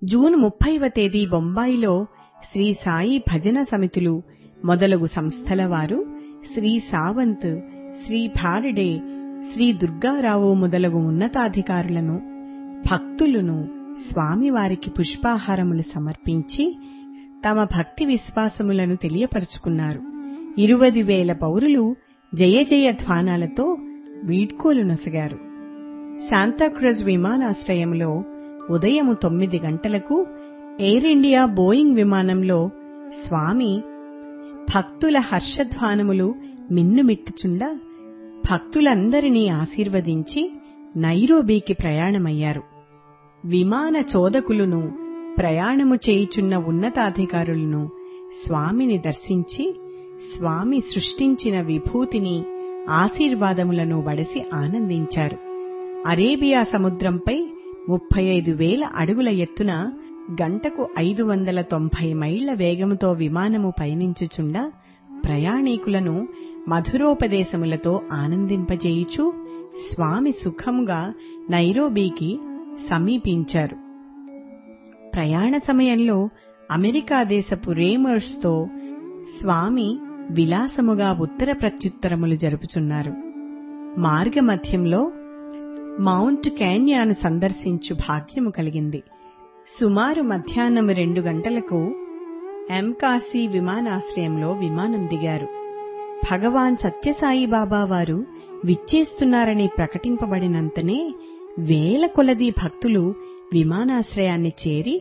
June ముప్పైవ తేదీ బొంబాయిలో శ్రీ సాయి భజన సమితులు మొదలగు సంస్థల వారు శ్రీ సావంత్ శ్రీ భారడే శ్రీ దుర్గారావు మొదలగు ఉన్నతాధికారులను భక్తులను స్వామివారికి పుష్పాహారములు సమర్పించి తమ భక్తి విశ్వాసములను తెలియపరుచుకున్నారు ఇరువది వేల పౌరులు జయ జయ ధ్వానాలతో వీడ్కోలు నొసగారు శాంతాక్రజ్ విమానాశ్రయంలో ఉదయము తొమ్మిది గంటలకు ఎయిర్ ఇండియా బోయింగ్ విమానంలో స్వామి భక్తుల హర్షధ్వానములు మిన్నుమిట్టుచుండా భక్తులందరినీ ఆశీర్వదించి నైరోబీకి ప్రయాణమయ్యారు విమాన చోదకులను ప్రయాణము చేయుచున్న ఉన్నతాధికారులను స్వామిని దర్శించి స్వామి సృష్టించిన విభూతిని ఆశీర్వాదములను వడసి ఆనందించారు అరేబియా సముద్రంపై ముప్పై ఐదు వేల అడుగుల ఎత్తున గంటకు ఐదు వందల తొంభై మైళ్ల వేగముతో విమానము పయనించుచుండా ప్రయాణీకులను మధురోపదేశములతో ఆనందింపజేయుచు స్వామి సుఖముగా నైరోబీకి సమీపించారు ప్రయాణ సమయంలో అమెరికా దేశపు రేమర్స్తో స్వామి విలాసముగా ఉత్తర ప్రత్యుత్తరములు జరుపుచున్నారు మార్గమధ్యంలో మౌంట్ క్యాన్యాను సందర్శించు భాగ్యము కలిగింది సుమారు మధ్యాహ్నం రెండు గంటలకు ఎంకాసీ విమానాశ్రయంలో విమానం దిగారు భగవాన్ సత్యసాయి బాబా వారు విచ్చేస్తున్నారని ప్రకటింపబడినంతనే వేల కొలది భక్తులు విమానాశ్రయాన్ని చేరి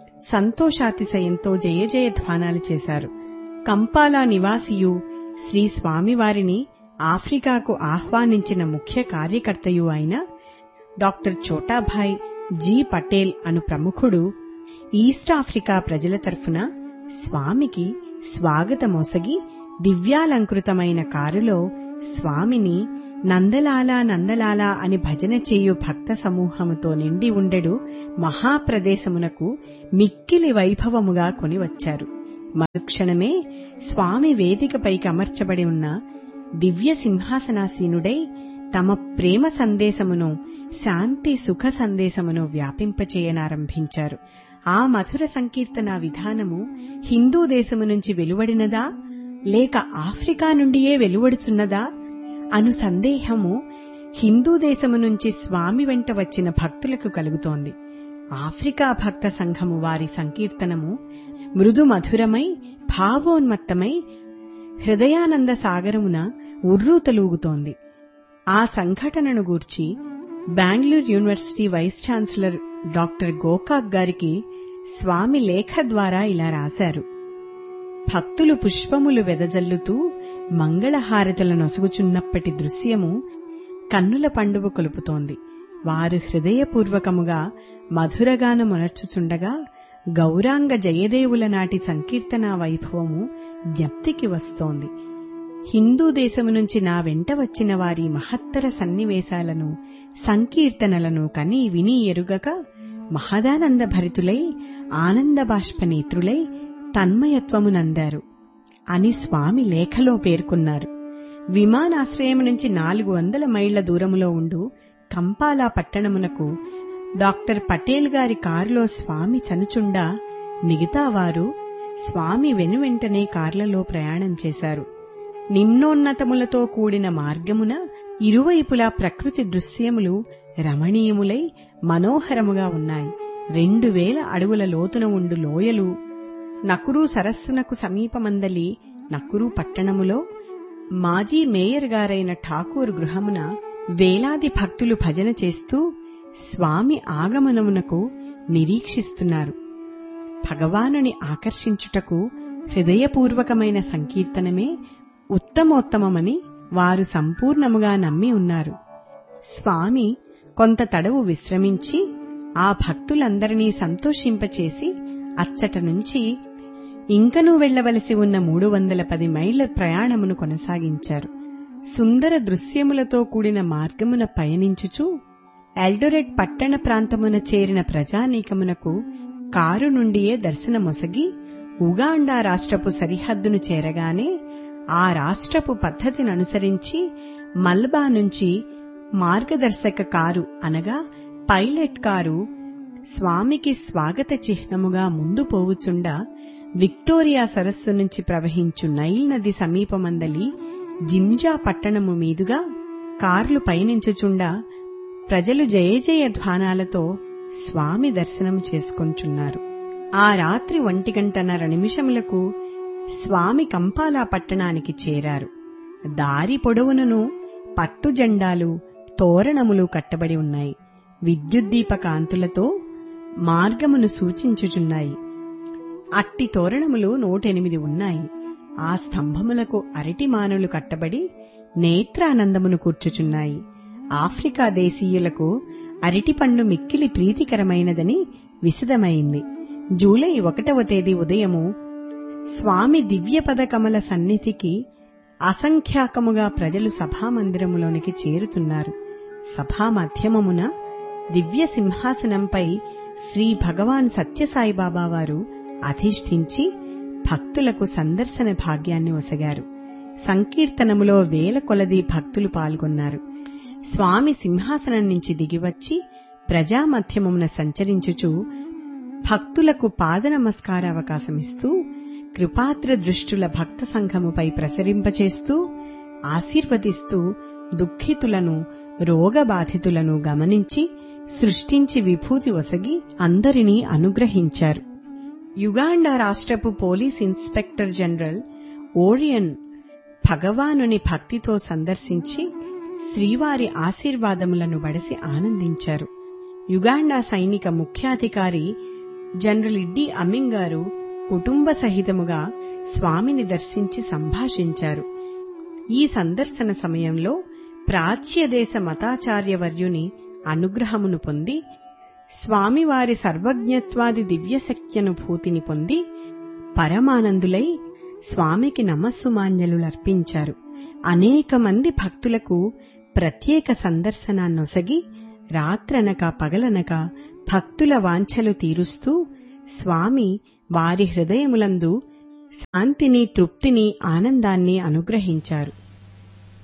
సంతోషాతిశయంతో జయ జయ ధ్వానాలు చేశారు కంపాలా నివాసియు శ్రీ స్వామివారిని ఆఫ్రికాకు ఆహ్వానించిన ముఖ్య కార్యకర్తయు అయిన డాక్టర్ చోటాభాయ్ జీ పటేల్ అను ప్రముఖుడు ఈస్ట్ ఆఫ్రికా ప్రజల తరఫున స్వామికి స్వాగతమొసగి దివ్యాలంకృతమైన కారులో స్వామిని నందలాల నందలాల అని భజన చేయు భక్త సమూహముతో నిండి ఉండెడు మహాప్రదేశమునకు మిక్కిలి వైభవముగా కొనివచ్చారు మరుక్షణమే స్వామి వేదికపైకి అమర్చబడి ఉన్న దివ్య సింహాసనాసీనుడై తమ ప్రేమ సందేశమును శాంతి సుఖ సందేశమును వ్యాపింపచేయనారంభించారు ఆ మధుర సంకీర్తన విధానము హిందూ దేశము నుంచి వెలువడినదా లేక ఆఫ్రికా నుండియే వెలువడుచున్నదా అను సందేహము హిందూ దేశము నుంచి స్వామి వెంట వచ్చిన భక్తులకు కలుగుతోంది ఆఫ్రికా భక్త సంఘము వారి సంకీర్తనము మృదు మధురమై భావోన్మత్తమై హృదయానంద సాగరమున ఉర్రూతలూగుతోంది ఆ సంఘటనను గూర్చి Bengaluru university vice chancellor doctor Gokak గారికి స్వామి లేఖ ద్వారా ఇలా రాశారు భక్తులు పుష్పములు వెదజల్లుతూ మంగళహారతల నొసుగుచున్నప్పటి దృశ్యము కన్నుల పండుగ కొలుపుతోంది వారు హృదయపూర్వకముగా మధురగానమునర్చుచుండగా గౌరాంగ జయదేవుల నాటి సంకీర్తనా వైభవము జ్ఞప్తికి వస్తోంది హిందూ దేశము నుంచి నా వెంట వచ్చిన వారి మహత్తర సన్నివేశాలను సంకీర్తనలను కని విని ఎరుగక మహదానంద భరితులై ఆనంద బాష్పనేత్రులై తన్మయత్వమునందారు అని స్వామి లేఖలో పేర్కొన్నారు విమానాశ్రయం నుంచి నాలుగు వందల మైళ్ల దూరములో ఉండు కంపాలా పట్టణమునకు డాక్టర్ పటేల్ గారి కారులో స్వామి చనుచుండా మిగతా వారు స్వామి వెనువెంటనే కార్లలో ప్రయాణం చేశారు నిమ్నోన్నతములతో కూడిన మార్గమున ఇరువైపులా ప్రకృతి దృశ్యములు రమణీయములై మనోహరముగా ఉన్నాయి రెండు వేల అడుగుల లోతున ఉండు లోయలు నకురు సరస్సునకు సమీపమందలి నకురు పట్టణములో మాజీ మేయర్ గారైన ఠాకూర్ గృహమున వేలాది భక్తులు భజన చేస్తూ స్వామి ఆగమనమునకు నిరీక్షిస్తున్నారు భగవానుని ఆకర్షించుటకు హృదయపూర్వకమైన సంకీర్తనమే ఉత్తమోత్తమమని వారు సంపూర్ణముగా నమ్మి ఉన్నారు స్వామి కొంత తడవు విశ్రమించి ఆ భక్తులందరినీ సంతోషింపచేసి అచ్చట నుంచి ఇంకనూ వెళ్లవలసి ఉన్న మూడు వందల పది మైళ్ల ప్రయాణమును కొనసాగించారు సుందర దృశ్యములతో కూడిన మార్గమున పయనించుచూ ఎల్డొరెట్ పట్టణ ప్రాంతమున చేరిన ప్రజానీకమునకు కారు నుండియే దర్శనమొసగి ఉగాండా రాష్ట్రపు సరిహద్దును చేరగానే ఆ రాష్ట్రపు పద్ధతిని అనుసరించి మల్బా నుంచి మార్గదర్శక కారు అనగా పైలట్ కారు స్వామికి స్వాగత చిహ్నముగా ముందు పోవుచుండా విక్టోరియా సరస్సు నుంచి ప్రవహించు నైల్ నది సమీపమందలి జింజా పట్టణము మీదుగా కార్లు పయనించుచుండా ప్రజలు జయజయ ధ్వానాలతో స్వామి దర్శనం చేసుకొంచున్నారు ఆ రాత్రి ఒంటి గంటన్నర నిమిషములకు స్వామి కంపాలా పట్టణానికి చేరారు దారి పొడవునను పట్టు జెండాలు తోరణములు కట్టబడి ఉన్నాయి విద్యుద్దీప కాంతులతో మార్గమును సూచించుచున్నాయి అట్టి తోరణములు నూటెనిమిది ఉన్నాయి ఆ స్తంభములకు అరటి మానులు కట్టబడి నేత్రానందమును కూర్చుచున్నాయి ఆఫ్రికా దేశీయులకు అరటిపండు మిక్కిలి ప్రీతికరమైనదని విశదమైంది జూలై ఒకటవ తేదీ ఉదయము స్వామి దివ్యపద కమల సన్నిధికి అసంఖ్యాకముగా ప్రజలు సభామందిరములోనికి చేరుతున్నారు సభా మధ్యమమున దివ్య సింహాసనంపై శ్రీ భగవాన్ సత్యసాయిబాబా వారు అధిష్ఠించి భక్తులకు సందర్శన భాగ్యాన్ని ఒసగారు సంకీర్తనములో వేల కొలది భక్తులు పాల్గొన్నారు స్వామి సింహాసనం నుంచి దిగివచ్చి ప్రజామధ్యమమున సంచరించుచు భక్తులకు పాద నమస్కార అవకాశమిస్తూ కృపాత్ర దృష్టుల భక్త సంఘముపై ప్రసరింపచేస్తూ ఆశీర్వదిస్తూ దుఃఖితులను రోగబాధితులను గమనించి సృష్టించి విభూతి ఒసగి అందరినీ అనుగ్రహించారు యుగాండా రాష్ట్రపు పోలీస్ ఇన్స్పెక్టర్ జనరల్ ఓరియన్ భగవానుని భక్తితో సందర్శించి శ్రీవారి ఆశీర్వాదములను బడసి ఆనందించారు యుగాండా సైనిక ముఖ్యాధికారి జనరల్ ఇడ్డి అమింగ్ గారు కుటుంబ సహితముగా స్వామిని దర్శించి సంభాషించారు ఈ సందర్శన సమయంలో ప్రాచ్యదేశ మతాచార్యవర్యుని అనుగ్రహమును పొంది స్వామివారి సర్వజ్ఞత్వాది దివ్యశక్త్యనుభూతిని పొంది పరమానందులై స్వామికి నమస్సుమాన్యలులర్పించారు అనేక మంది భక్తులకు ప్రత్యేక సందర్శనాన్నొసగి రాత్రనక పగలనక భక్తుల వాంఛలు తీరుస్తూ స్వామి వారి హృదయములందు శాంతిని తృప్తిని ఆనందాన్ని అనుగ్రహించారు